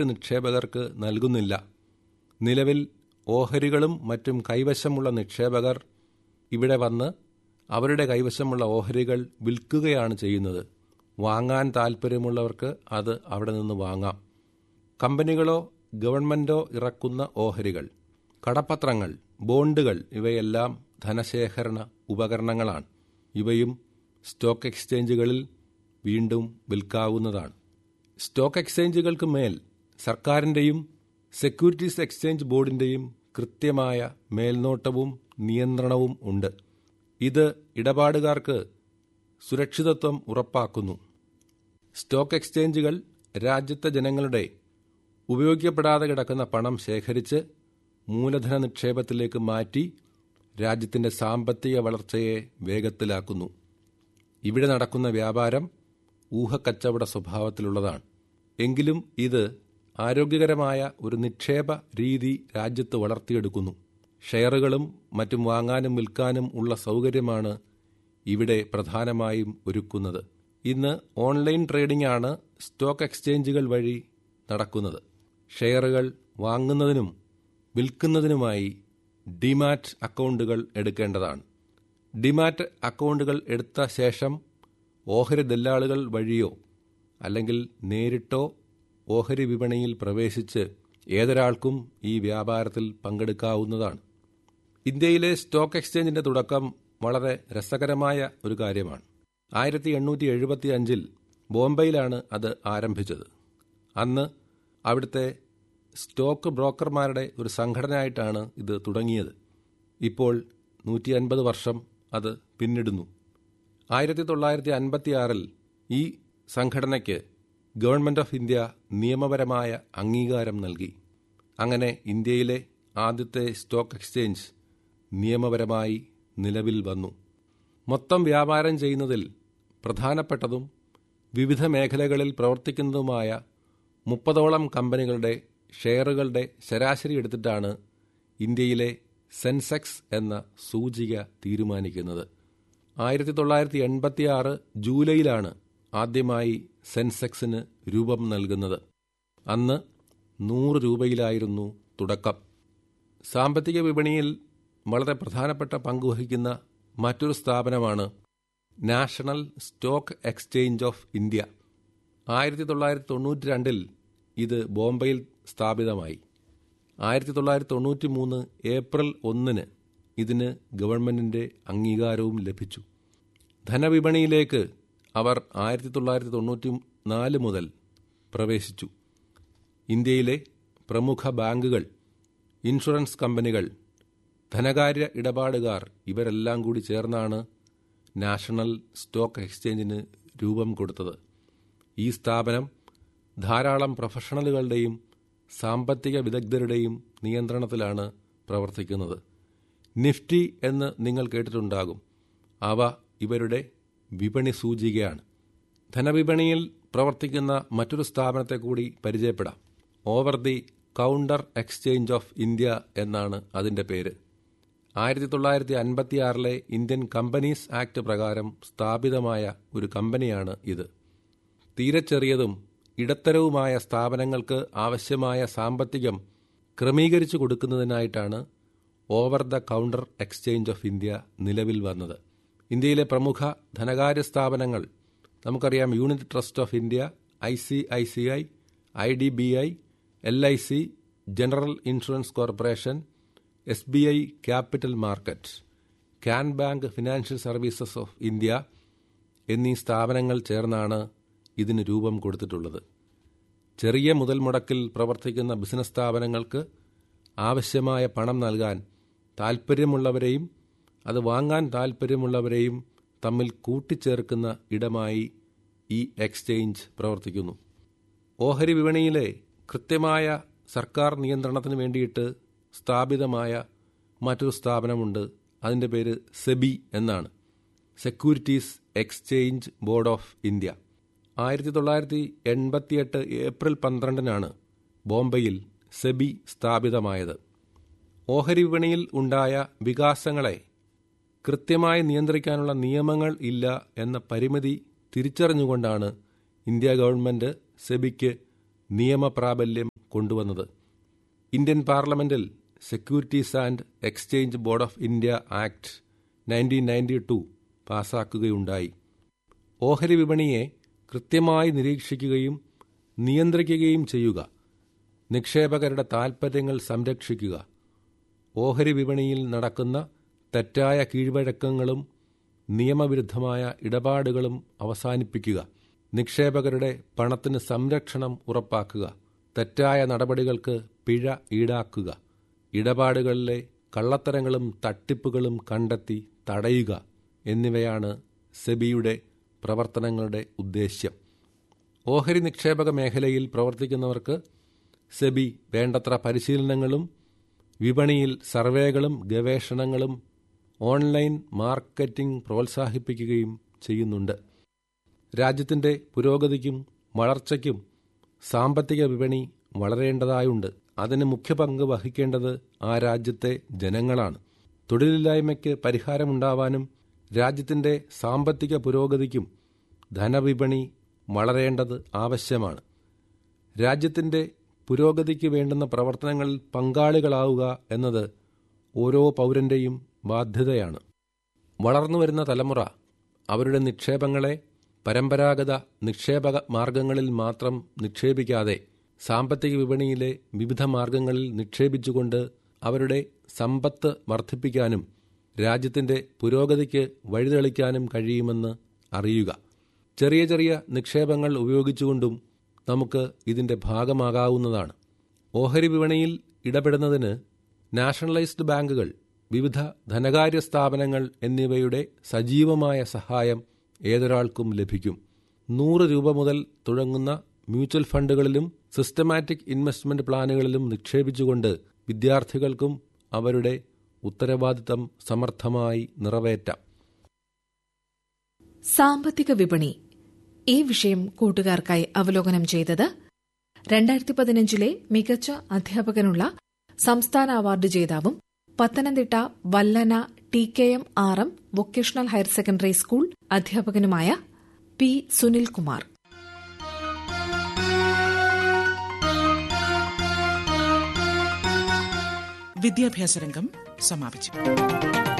മറ്റ് നിക്ഷേപകർക്ക് നൽകുന്നില്ല നിലവിൽ ഓഹരികളും മറ്റും കൈവശമുള്ള നിക്ഷേപകർ ഇവിടെ വന്ന് അവരുടെ കൈവശമുള്ള ഓഹരികൾ വിൽക്കുകയാണ് ചെയ്യുന്നത് വാങ്ങാൻ താൽപ്പര്യമുള്ളവർക്ക് അത് അവിടെ നിന്ന് വാങ്ങാം കമ്പനികളോ ഗവൺമെൻറ്റോ ഇറക്കുന്ന ഓഹരികൾ കടപ്പത്രങ്ങൾ ബോണ്ടുകൾ ഇവയെല്ലാം ധനശേഖരണ ഉപകരണങ്ങളാണ് ഇവയും സ്റ്റോക്ക് എക്സ്ചേഞ്ചുകളിൽ വീണ്ടും വിൽക്കാവുന്നതാണ് സ്റ്റോക്ക് എക്സ്ചേഞ്ചുകൾക്ക് മേൽ സർക്കാരിൻ്റെയും സെക്യൂരിറ്റീസ് എക്സ്ചേഞ്ച് ബോർഡിൻ്റെയും കൃത്യമായ മേൽനോട്ടവും നിയന്ത്രണവും ഉണ്ട് ഇത് ഇടപാടുകാർക്ക് സുരക്ഷിതത്വം ഉറപ്പാക്കുന്നു സ്റ്റോക്ക് എക്സ്ചേഞ്ചുകൾ രാജ്യത്തെ ജനങ്ങളുടെ ഉപയോഗിക്കപ്പെടാതെ കിടക്കുന്ന പണം ശേഖരിച്ച് മൂലധന നിക്ഷേപത്തിലേക്ക് മാറ്റി രാജ്യത്തിൻ്റെ സാമ്പത്തിക വളർച്ചയെ വേഗത്തിലാക്കുന്നു ഇവിടെ നടക്കുന്ന വ്യാപാരം ഊഹക്കച്ചവട സ്വഭാവത്തിലുള്ളതാണ് എങ്കിലും ഇത് ആരോഗ്യകരമായ ഒരു നിക്ഷേപ രീതി രാജ്യത്ത് വളർത്തിയെടുക്കുന്നു ഷെയറുകളും മറ്റും വാങ്ങാനും വിൽക്കാനും ഉള്ള സൗകര്യമാണ് ഇവിടെ പ്രധാനമായും ഒരുക്കുന്നത് ഇന്ന് ഓൺലൈൻ ട്രേഡിംഗ് ആണ് സ്റ്റോക്ക് എക്സ്ചേഞ്ചുകൾ വഴി നടക്കുന്നത് ഷെയറുകൾ വാങ്ങുന്നതിനും വിൽക്കുന്നതിനുമായി ഡിമാറ്റ് അക്കൗണ്ടുകൾ എടുക്കേണ്ടതാണ് ഡിമാറ്റ് അക്കൗണ്ടുകൾ എടുത്ത ശേഷം ഓഹരി ദല്ലാളുകൾ വഴിയോ അല്ലെങ്കിൽ നേരിട്ടോ ഓഹരി വിപണിയിൽ പ്രവേശിച്ച് ഏതൊരാൾക്കും ഈ വ്യാപാരത്തിൽ പങ്കെടുക്കാവുന്നതാണ് ഇന്ത്യയിലെ സ്റ്റോക്ക് എക്സ്ചേഞ്ചിന്റെ തുടക്കം വളരെ രസകരമായ ഒരു കാര്യമാണ് ആയിരത്തി എണ്ണൂറ്റി എഴുപത്തി അഞ്ചിൽ ബോംബെയിലാണ് അത് ആരംഭിച്ചത് അന്ന് അവിടുത്തെ സ്റ്റോക്ക് ബ്രോക്കർമാരുടെ ഒരു സംഘടനയായിട്ടാണ് ഇത് തുടങ്ങിയത് ഇപ്പോൾ നൂറ്റി അൻപത് വർഷം അത് പിന്നിടുന്നു ആയിരത്തി തൊള്ളായിരത്തി അൻപത്തി ആറിൽ ഈ സംഘടനയ്ക്ക് ഗവൺമെൻറ് ഓഫ് ഇന്ത്യ നിയമപരമായ അംഗീകാരം നൽകി അങ്ങനെ ഇന്ത്യയിലെ ആദ്യത്തെ സ്റ്റോക്ക് എക്സ്ചേഞ്ച് നിയമപരമായി നിലവിൽ വന്നു മൊത്തം വ്യാപാരം ചെയ്യുന്നതിൽ പ്രധാനപ്പെട്ടതും വിവിധ മേഖലകളിൽ പ്രവർത്തിക്കുന്നതുമായ മുപ്പതോളം കമ്പനികളുടെ ഷെയറുകളുടെ ശരാശരി എടുത്തിട്ടാണ് ഇന്ത്യയിലെ സെൻസെക്സ് എന്ന സൂചിക തീരുമാനിക്കുന്നത് ആയിരത്തി തൊള്ളായിരത്തി എൺപത്തി ആറ് ജൂലൈയിലാണ് ആദ്യമായി സെൻസെക്സിന് രൂപം നൽകുന്നത് അന്ന് നൂറ് രൂപയിലായിരുന്നു തുടക്കം സാമ്പത്തിക വിപണിയിൽ വളരെ പ്രധാനപ്പെട്ട പങ്കുവഹിക്കുന്ന മറ്റൊരു സ്ഥാപനമാണ് National Stock Exchange of India ആയിരത്തി തൊള്ളായിരത്തി തൊണ്ണൂറ്റി രണ്ടിൽ ഇത് ബോംബെയിൽ സ്ഥാപിതമായി ആയിരത്തി തൊള്ളായിരത്തി തൊണ്ണൂറ്റി മൂന്ന് ഏപ്രിൽ ഒന്നിന് ഇതിന് ഗവൺമെൻറ്റിൻ്റെ അംഗീകാരവും ലഭിച്ചു ധനവിപണിയിലേക്ക് അവർ ആയിരത്തി തൊള്ളായിരത്തി തൊണ്ണൂറ്റി നാല് മുതൽ പ്രവേശിച്ചു ഇന്ത്യയിലെ പ്രമുഖ ബാങ്കുകൾ ഇൻഷുറൻസ് കമ്പനികൾ ധനകാര്യ ഇടപാടുകാർ ഇവരെല്ലാം കൂടി ചേർന്നാണ് നാഷണൽ സ്റ്റോക്ക് എക്സ്ചേഞ്ചിന് രൂപം കൊടുത്തത് ഈ സ്ഥാപനം ധാരാളം പ്രൊഫഷണലുകളുടെയും സാമ്പത്തിക വിദഗ്ധരുടെയും നിയന്ത്രണത്തിലാണ് പ്രവർത്തിക്കുന്നത് നിഫ്റ്റി എന്ന് നിങ്ങൾ കേട്ടിട്ടുണ്ടാകും അവ ഇവരുടെ വിപണി സൂചികയാണ് ധനവിപണിയിൽ പ്രവർത്തിക്കുന്ന മറ്റൊരു സ്ഥാപനത്തെ കൂടി പരിചയപ്പെടാം Over the Counter Exchange of India എന്നാണ് അതിൻ്റെ പേര് ആയിരത്തി തൊള്ളായിരത്തി അൻപത്തി ആറിലെ ഇന്ത്യൻ കമ്പനീസ് ആക്ട് പ്രകാരം സ്ഥാപിതമായ ഒരു കമ്പനിയാണ് ഇത് തീരെ ചെറിയതും ഇടത്തരവുമായ സ്ഥാപനങ്ങൾക്ക് ആവശ്യമായ സാമ്പത്തികം ക്രമീകരിച്ചു കൊടുക്കുന്നതിനായിട്ടാണ് Over the Counter Exchange of India നിലവിൽ വന്നത് ഇന്ത്യയിലെ പ്രമുഖ ധനകാര്യ സ്ഥാപനങ്ങൾ നമുക്കറിയാം Unit Trust of India I C I C I I D B I L I C General Insurance Corporation S B I Capital Market Can Bank Financial Services of India എന്നീ സ്ഥാപനങ്ങൾ ചേർന്നാണ് ഇതിന് രൂപം കൊടുത്തിട്ടുള്ളത് ചെറിയ മുതൽ മുടക്കിൽ പ്രവർത്തിക്കുന്ന ബിസിനസ് സ്ഥാപനങ്ങൾക്ക് ആവശ്യമായ പണം നൽകാൻ താൽപ്പര്യമുള്ളവരെയും അത് വാങ്ങാൻ താൽപ്പര്യമുള്ളവരെയും തമ്മിൽ കൂട്ടിച്ചേർക്കുന്ന ഇടമായി ഈ എക്സ്ചേഞ്ച് പ്രവർത്തിക്കുന്നു ഓഹരി വിപണിയിലെ കൃത്യമായ സർക്കാർ നിയന്ത്രണത്തിന് വേണ്ടിയിട്ട് സ്ഥാപിതമായ മറ്റൊരു സ്ഥാപനമുണ്ട് അതിൻ്റെ പേര് സെബി എന്നാണ് Securities Exchange Board of India ആയിരത്തി തൊള്ളായിരത്തി എൺപത്തിയെട്ട് ഏപ്രിൽ പന്ത്രണ്ടിനാണ് ബോംബെയിൽ സെബി സ്ഥാപിതമായത് ഓഹരി വിപണിയിൽ ഉണ്ടായ വികാസങ്ങളെ കൃത്യമായി നിയന്ത്രിക്കാനുള്ള നിയമങ്ങൾ ഇല്ല എന്ന പരിമിതി തിരിച്ചറിഞ്ഞുകൊണ്ടാണ് ഇന്ത്യ ഗവൺമെൻറ് സെബിക്ക് നിയമപ്രാബല്യം കൊണ്ടുവന്നത് ഇന്ത്യൻ പാർലമെന്റിൽ Securities and Exchange Board of India Act nineteen ninety two പാസാക്കുകയുണ്ടായി ഓഹരി വിപണിയെ കൃത്യമായി നിരീക്ഷിക്കുകയും നിയന്ത്രിക്കുകയും ചെയ്യുക നിക്ഷേപകരുടെ താൽപ്പര്യങ്ങൾ സംരക്ഷിക്കുക ഓഹരി വിപണിയിൽ നടക്കുന്ന തെറ്റായ കീഴ്വഴക്കങ്ങളും നിയമവിരുദ്ധമായ ഇടപാടുകളും അവസാനിപ്പിക്കുക നിക്ഷേപകരുടെ പണത്തിന് സംരക്ഷണം ഉറപ്പാക്കുക തെറ്റായ നടപടികൾക്ക് പിഴ ഈടാക്കുക ഇടപാടുകളിലെ കള്ളത്തരങ്ങളും തട്ടിപ്പുകളും കണ്ടെത്തി തടയുക എന്നിവയാണ് സെബിയുടെ പ്രവർത്തനങ്ങളുടെ ഉദ്ദേശ്യം ഓഹരി നിക്ഷേപക മേഖലയിൽ പ്രവർത്തിക്കുന്നവർക്ക് സെബി വേണ്ടത്ര പരിശീലനങ്ങളും വിപണിയിൽ സർവേകളും ഗവേഷണങ്ങളും ഓൺലൈൻ മാർക്കറ്റിംഗ് പ്രോത്സാഹിപ്പിക്കുകയും ചെയ്യുന്നുണ്ട് രാജ്യത്തിന്റെ പുരോഗതിക്കും വളർച്ചയ്ക്കും സാമ്പത്തിക വിപണി വളരേണ്ടതായുണ്ട് അതിന് മുഖ്യ പങ്ക് വഹിക്കേണ്ടത് ആ രാജ്യത്തെ ജനങ്ങളാണ് തൊഴിലില്ലായ്മയ്ക്ക് പരിഹാരമുണ്ടാവാനും രാജ്യത്തിന്റെ സാമ്പത്തിക പുരോഗതിക്കും ധനവിപണി വളരേണ്ടത് ആവശ്യമാണ് രാജ്യത്തിന്റെ പുരോഗതിക്ക് വേണ്ടുന്ന പ്രവർത്തനങ്ങളിൽ പങ്കാളികളാവുക എന്നത് ഓരോ പൗരന്റെയും ബാധ്യതയാണ് വളർന്നുവരുന്ന തലമുറ അവരുടെ നിക്ഷേപങ്ങളെ പരമ്പരാഗത നിക്ഷേപക മാർഗങ്ങളിൽ മാത്രം നിക്ഷേപിക്കാതെ സാമ്പത്തിക വിപണിയിലെ വിവിധ മാർഗങ്ങളിൽ നിക്ഷേപിച്ചുകൊണ്ട് അവരുടെ സമ്പത്ത് വർദ്ധിപ്പിക്കാനും രാജ്യത്തിന്റെ പുരോഗതിക്ക് വഴിതെളിക്കാനും കഴിയുമെന്ന് അറിയുക ചെറിയ ചെറിയ നിക്ഷേപങ്ങൾ ഉപയോഗിച്ചുകൊണ്ടും നമുക്ക് ഇതിന്റെ ഭാഗമാകാവുന്നതാണ് ഓഹരി വിപണിയിൽ ഇടപെടുന്നതിന് നാഷണലൈസ്ഡ് ബാങ്കുകൾ വിവിധ ധനകാര്യ സ്ഥാപനങ്ങൾ എന്നിവയുടെ സജീവമായ സഹായം ഏതൊരാൾക്കും ലഭിക്കും നൂറ് രൂപ മുതൽ തുടങ്ങുന്ന മ്യൂച്വൽ ഫണ്ടുകളിലും സിസ്റ്റമാറ്റിക് ഇൻവെസ്റ്റ്മെന്റ് പ്ലാനുകളിലും നിക്ഷേപിച്ചുകൊണ്ട് വിദ്യാർത്ഥികൾക്കും അവരുടെ ഉത്തരവാദിത്തം സമർത്ഥമായി നിറവേറ്റാം സാമ്പത്തിക വിപണി ഈ വിഷയം കൂട്ടുകാർക്കായി അവലോകനം ചെയ്തത് രണ്ടായിരത്തി പതിനഞ്ചിലെ മികച്ച അധ്യാപകനുള്ള സംസ്ഥാന അവാർഡ് ജേതാവും Pathanamthitta Vallana T K M R M vocational higher secondary school അധ്യാപകനുമായ പി സുനിൽകുമാർ വിദ്യാഭ്യാസ രംഗം സമാപിച്ചു